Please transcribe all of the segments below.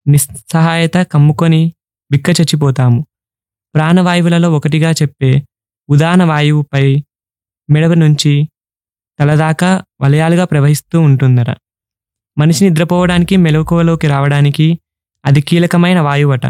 నిస్సహాయత కమ్ముకొని బిక్క చచ్చిపోతాము ప్రాణవాయువులలో ఒకటిగా చెప్పే ఉదాన వాయువుపై మెడవ నుంచి తలదాకా వలయాలుగా ప్రవహిస్తూ ఉంటుందట మనిషి నిద్రపోవడానికి మెలకువలోకి రావడానికి అది కీలకమైన వాయువట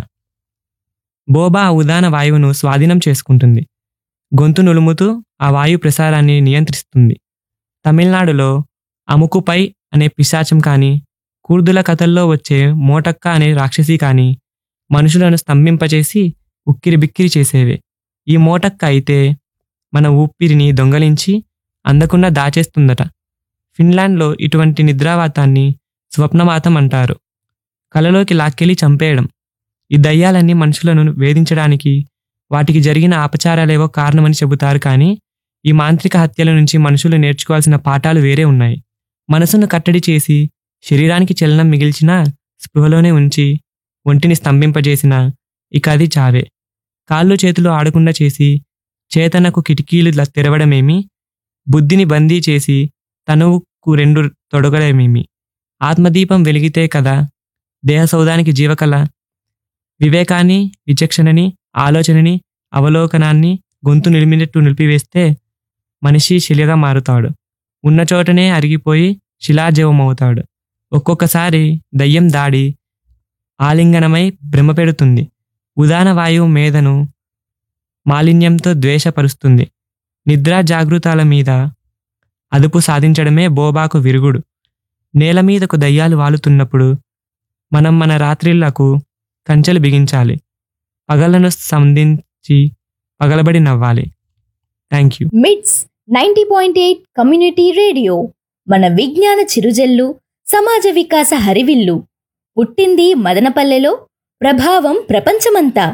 బోబా ఆ ఉదాన వాయువును స్వాధీనం చేసుకుంటుంది గొంతు నులుముతూ ఆ వాయు ప్రసారాన్ని నియంత్రిస్తుంది తమిళనాడులో అముకుపై అనే పిశాచం కానీ కూర్దుల కథల్లో వచ్చే మోటక్క అనే రాక్షసి కానీ మనుషులను స్తంభింపచేసి ఉక్కిరి బిక్కిరి చేసేవే ఈ మోటక్క అయితే మన ఊపిరిని దొంగలించి అందకుండా దాచేస్తుందట ఫిన్లాండ్లో ఇటువంటి నిద్రావాతాన్ని స్వప్నవాతం అంటారు కలలోకి లాక్కెళ్ళి చంపేయడం ఈ దయ్యాలన్నీ మనుషులను వేధించడానికి వాటికి జరిగిన అపచారాలేవో కారణమని చెబుతారు కానీ ఈ మాంత్రిక హత్యల నుంచి మనుషులు నేర్చుకోవాల్సిన పాఠాలు వేరే ఉన్నాయి మనసును కట్టడి చేసి శరీరానికి చలనం మిగిల్చిన స్పృహలోనే ఉంచి ఒంటిని స్తంభింపజేసిన ఇక అది చావే కాళ్ళు చేతులు ఆడకుండా చేసి చేతనకు కిటికీలు ల- తెరవడమేమి బుద్ధిని బందీ చేసి తనువుకు రెండు తొడగడమేమి ఆత్మదీపం వెలిగితే కదా దేహసౌధానికి జీవకళ వివేకాన్ని విచక్షణని ఆలోచనని అవలోకనాన్ని గొంతు నిలిమినట్టు నిలిపివేస్తే మనిషి శిలగా మారుతాడు ఉన్న చోటనే అరిగిపోయి శిలాజీవమవుతాడు ఒక్కొక్కసారి దయ్యం దాడి ఆలింగనమై భ్రమపెడుతుంది ఉదాన వాయువు మేధను మాలిన్యంతో ద్వేషపరుస్తుంది నిద్రా జాగృతాల మీద అదుపు సాధించడమే బోబాకు విరుగుడు నేల మీదకు దయ్యాలు వాలుతున్నప్పుడు మనం మన రాత్రిళ్లకు కంచెలు బిగించాలి పగలను సంధించి పగలబడి నవ్వాలి thank you MITS ninety point eight community radio మన విజ్ఞాన చిరుజల్లు సమాజ వికాస హరివిల్లు పుట్టింది మదనపల్లెలో ప్రభావం ప్రపంచమంతా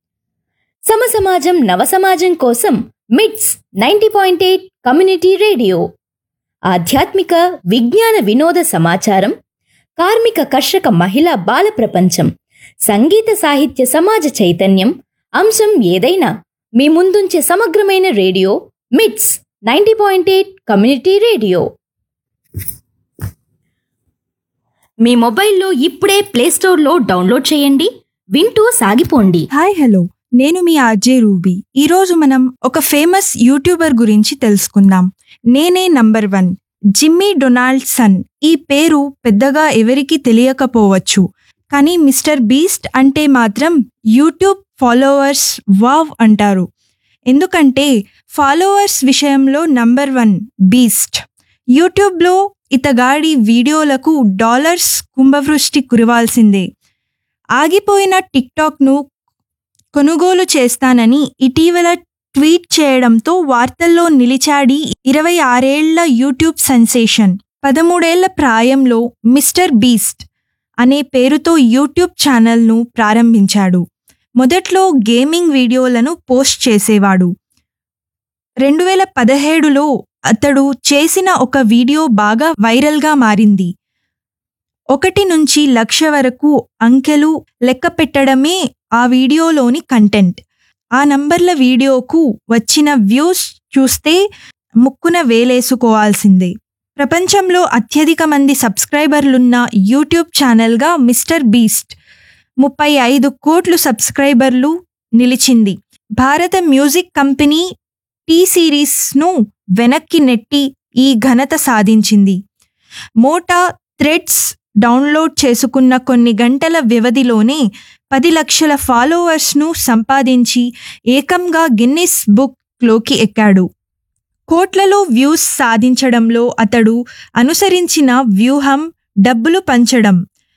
సమసమాజం నవసమాజం కోసం MITS ninety point eight community radio ఆధ్యాత్మిక విజ్ఞాన వినోద సమాచారం కార్మిక కర్షక మహిళా బాల ప్రపంచం సంగీత సాహిత్య సమాజ చైతన్యం అంశం ఏదైనా మీ ముందుంచే సమగ్రమైన radio MITS ninety point eight community radio మీ మొబైల్లో ఇప్పుడే ప్లేస్టోర్లో డౌన్లోడ్ చేయండి వింటూ సాగిపోండి హాయ్ హలో నేను మీ ఆర్జే రూబీ ఈరోజు మనం ఒక ఫేమస్ యూట్యూబర్ గురించి తెలుసుకుందాం నేనే నంబర్ వన్ జిమ్మీ డొనాల్డ్సన్ ఈ పేరు పెద్దగా ఎవరికీ తెలియకపోవచ్చు కానీ మిస్టర్ బీస్ట్ అంటే మాత్రం యూట్యూబ్ ఫాలోవర్స్ వావ్ అంటారు ఎందుకంటే ఫాలోవర్స్ విషయంలో నంబర్ వన్ బీస్ట్ యూట్యూబ్లో ఇతగాడి వీడియోలకు డాలర్స్ కుంభవృష్టి కురవాల్సిందే ఆగిపోయిన టిక్టాక్ను కొనుగోలు చేస్తానని ఇటీవల ట్వీట్ చేయడంతో వార్తల్లో నిలిచాడి ఇరవై ఆరేళ్ల యూట్యూబ్ సెన్సేషన్ పదమూడేళ్ల ప్రాయంలో మిస్టర్ బీస్ట్ అనే పేరుతో యూట్యూబ్ ఛానల్ను ప్రారంభించాడు మొదట్లో గేమింగ్ వీడియోలను పోస్ట్ చేసేవాడు రెండు వేల పదిహేడులో అతడు చేసిన ఒక వీడియో బాగా వైరల్గా మారింది ఒకటి నుంచి లక్ష వరకు అంకెలు లెక్క పెట్టడమే ఆ వీడియోలోని కంటెంట్ ఆ నంబర్ల వీడియోకు వచ్చిన వ్యూస్ చూస్తే ముక్కున వేలేసుకోవాల్సిందే ప్రపంచంలో అత్యధిక మంది సబ్స్క్రైబర్లున్న యూట్యూబ్ ఛానల్గా మిస్టర్ బీస్ట్ ముప్పై ఐదు కోట్లు సబ్స్క్రైబర్లు నిలిచింది భారత మ్యూజిక్ కంపెనీ టీ సిరీస్ను వెనక్కి నెట్టి ఈ ఘనత సాధించింది మోటా థ్రెడ్స్ డౌన్లోడ్ చేసుకున్న కొన్ని గంటల వ్యవధిలోనే పది లక్షల ఫాలోవర్స్ను సంపాదించి ఏకంగా గిన్నిస్ బుక్లోకి ఎక్కాడు కోట్లలో వ్యూస్ సాధించడంలో అతడు అనుసరించిన వ్యూహం డబ్బులు పంచడం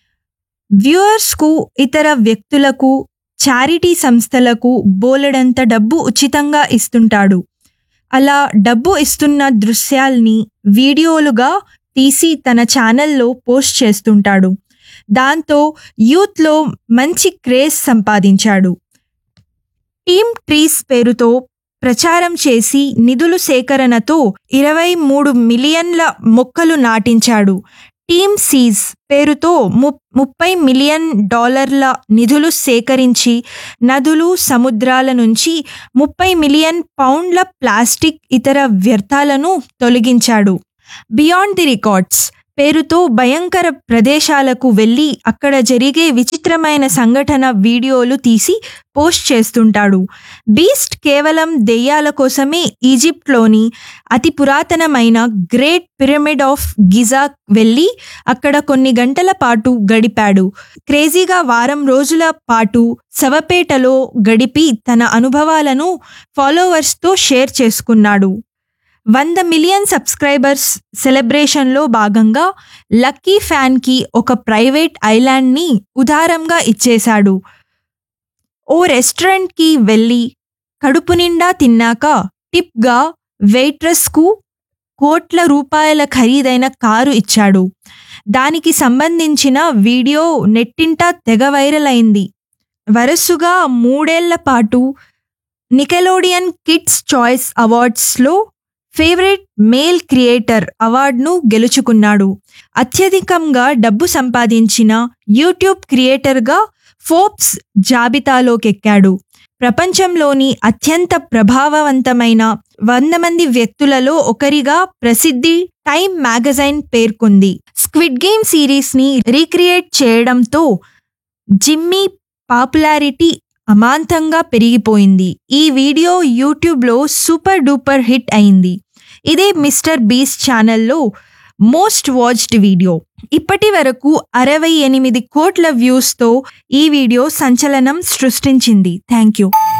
వ్యూవర్స్కు ఇతర వ్యక్తులకు చారిటీ సంస్థలకు బోలెడంత డబ్బు ఉచితంగా ఇస్తుంటాడు అలా డబ్బు ఇస్తున్న దృశ్యాల్ని వీడియోలుగా తీసి తన ఛానల్లో పోస్ట్ చేస్తుంటాడు దాంతో యూత్లో మంచి క్రేజ్ సంపాదించాడు టీమ్ ట్రీస్ పేరుతో ప్రచారం చేసి నిధులు సేకరణతో ఇరవై మూడు మిలియన్ల మొక్కలు నాటించాడు టీమ్ సీజ్ పేరుతో ము ముప్పై మిలియన్ డాలర్ల నిధులు సేకరించి నదులు సముద్రాల నుంచి ముప్పై మిలియన్ పౌండ్ల ప్లాస్టిక్ ఇతర వ్యర్థాలను తొలగించాడు బియాండ్ ది రికార్డ్స్ పేరుతో భయంకర ప్రదేశాలకు వెళ్ళి అక్కడ జరిగే విచిత్రమైన సంఘటన వీడియోలు తీసి పోస్ట్ చేస్తుంటాడు బీస్ట్ కేవలం దెయ్యాల కోసమే ఈజిప్ట్లోని అతి పురాతనమైన గ్రేట్ పిరమిడ్ ఆఫ్ గిజా వెళ్ళి అక్కడ కొన్ని గంటల పాటు గడిపాడు క్రేజీగా వారం రోజుల పాటు శవపేటలో గడిపి తన అనుభవాలను ఫాలోవర్స్తో షేర్ చేసుకున్నాడు వంద మిలియన్ సబ్స్క్రైబర్స్ సెలబ్రేషన్లో భాగంగా లక్కీ ఫ్యాన్కి ఒక ప్రైవేట్ ఐలాండ్ని ఉదారంగా ఇచ్చేశాడు ఓ రెస్టారెంట్కి వెళ్ళి కడుపు నిండా తిన్నాక టిప్గా వెయిట్రస్కు కోట్ల రూపాయల ఖరీదైన కారు ఇచ్చాడు దానికి సంబంధించిన వీడియో నెట్టింటా తెగ వైరల్ అయింది వరుసగా మూడేళ్ల పాటు నికెలోడియన్ కిడ్స్ చాయిస్ అవార్డ్స్లో ఫేవరెట్ మేల్ క్రియేటర్ అవార్డును గెలుచుకున్నాడు అత్యధికంగా డబ్బు సంపాదించిన యూట్యూబ్ క్రియేటర్గా ఫోర్బ్స్ జాబితాలోకెక్కాడు ప్రపంచంలోని అత్యంత ప్రభావవంతమైన వంద మంది వ్యక్తులలో ఒకరిగా ప్రసిద్ధి టైమ్ మ్యాగజైన్ పేర్కొంది స్క్విడ్ గేమ్ సిరీస్ని రీక్రియేట్ చేయడంతో జిమ్మీ పాపులారిటీ అమాంతంగా పెరిగిపోయింది ఈ వీడియో యూట్యూబ్లో సూపర్ డూపర్ హిట్ అయింది ఇదే మిస్టర్ బీస్ ఛానల్లో మోస్ట్ వాచ్డ్ వీడియో ఇప్పటి వరకు అరవై ఎనిమిది కోట్ల వ్యూస్తో ఈ వీడియో సంచలనం సృష్టించింది థ్యాంక్ యూ